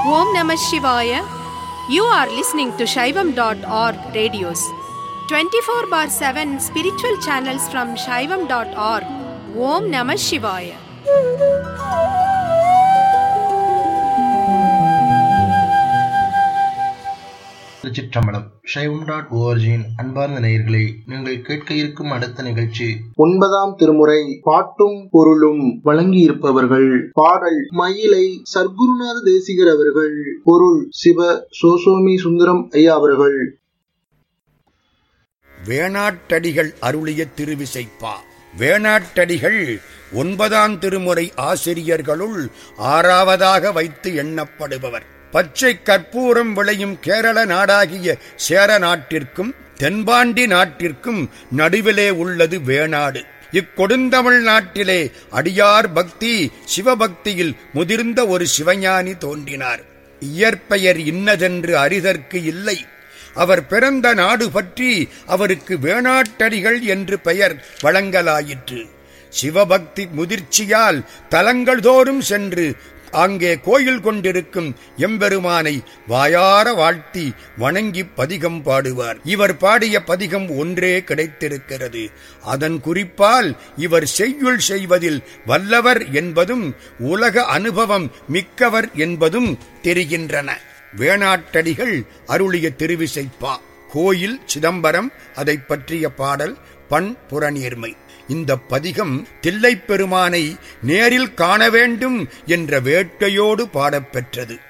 Om Namah Shivaya. You are listening to Shaivam.org radios. 24 bar 7 spiritual channels from Shaivam.org. Om Namah Shivaya. திருச்சிற்றம்பலம் சைவம் dot ஓஆர்ஜியின் அன்பார்ந்த நேயர்களே நீங்கள் கேட்க இருக்கும் அடுத்த நிகழ்ச்சி ஒன்பதாம் திருமுறை பாட்டும் பொருளும் வழங்கியிருப்பவர்கள் பாடல் மயிலை சர்க்குருநாத தேசிகர் அவர்கள் பொருள் சிவ சோசோமி சுந்தரம் ஐயா அவர்கள் வேணாட்டடிகள் அருளிய திருவிசைப்பா வேணாட்டடிகள் ஒன்பதாம் திருமுறை ஆசிரியர்களுள் ஆறாவதாக வைத்து எண்ணப்படுபவர் பச்சை கற்பூரம் விளையும் கேரள நாடாகிய சேர நாட்டிற்கும் தென்பாண்டி நாட்டிற்கும் நடுவிலே உள்ளது வேணாடு இக்கொடுந்தமிழ் நாட்டிலே அடியார் பக்தி சிவபக்தியில் முதிர்ந்த ஒரு சிவஞானி தோன்றினார் இயற்பெயர் இன்னதென்று அறிதற்கு இல்லை அவர் பிறந்த நாடு பற்றி அவருக்கு வேணாட்டடிகள் என்று பெயர் வழங்கலாயிற்று சிவபக்தி முதிர்ச்சியால் தலங்கள் தோறும் சென்று அங்கே கோயில் கொண்டிருக்கும் எம்பெருமானை வாயார வாழ்த்தி வணங்கி பதிகம் பாடுவார் இவர் பாடிய பதிகம் ஒன்றே கிடைத்திருக்கிறது அதன் குறிப்பால் இவர் செய்யுள் செய்வதில் வல்லவர் என்பதும் உலக அனுபவம் மிக்கவர் என்பதும் தெரிகின்றன வேணாட்டடிகள் அருளிய திருவிசைப்பா கோயில் சிதம்பரம் அதை பற்றிய பாடல் பண் புறநீர்மை இந்த பதிகம் தில்லைப் பெருமானை நேரில் காண வேண்டும் என்ற வேட்கையோடு பாடப்பெற்றது